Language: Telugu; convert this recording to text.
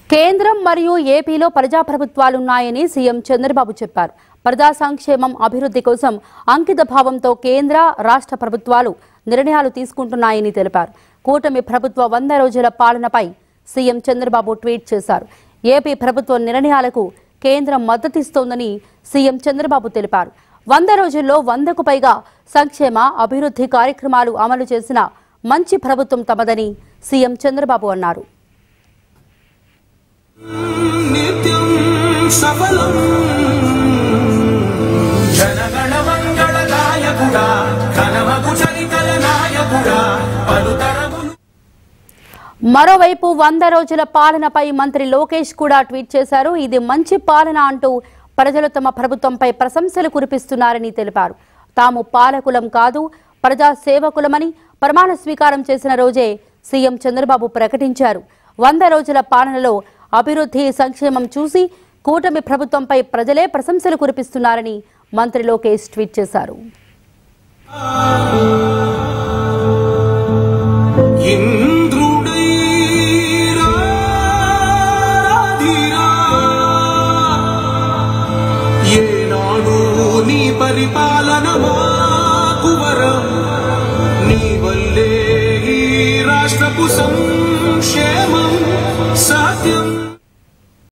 కేంద్రం మరియు ఏపీలో ప్రజాప్రభుత్వాలున్నాయని సీఎం చంద్రబాబు చెప్పారు ప్రజా సంక్షేమం అభివృద్ధి కోసం అంకిత భావంతో కేంద్ర రాష్ట్ర ప్రభుత్వాలు నిర్ణయాలు తీసుకుంటున్నాయని తెలిపారు కూటమి ప్రభుత్వ వంద రోజుల పాలనపై సీఎం చంద్రబాబు ట్వీట్ చేశారు ఏపీ ప్రభుత్వ నిర్ణయాలకు కేంద్రం మద్దతిస్తోందని సీఎం చంద్రబాబు తెలిపారు వంద రోజుల్లో వందకు పైగా సంక్షేమ అభివృద్ధి కార్యక్రమాలు అమలు చేసిన మంచి ప్రభుత్వం తమదని సీఎం చంద్రబాబు అన్నారు నిత్యం సఫలం జనగణ మంగళ నాయకుడా ఘనమగు చరితల నాయకుడా పలుతరములు మరోవైపు వంద రోజుల పాలనపై మంత్రి లోకేష్ కూడా ట్వీట్ చేశారు ఇది మంచి పాలన అంటూ ప్రజలు తమ ప్రభుత్వంపై ప్రశంసలు కురిపిస్తున్నారని తెలిపారు తాము పాలకులం కాదు ప్రజా సేవకులమని ప్రమాణ స్వీకారం చేసిన రోజే సీఎం చంద్రబాబు ప్రకటించారు వంద రోజుల పాలనలో అభివృద్ధి సంక్షేమం చూసి కూటమి ప్రభుత్వంపై ప్రజలే ప్రశంసలు కురిపిస్తున్నారని మంత్రి లోకేష్ ట్వీట్ చేశారు ఇంద్రుడై రాధిరా ఏనాడు నీ పరిపాలన మాకు వరం నీ వల్లే ఈ రాష్ట్రపు సం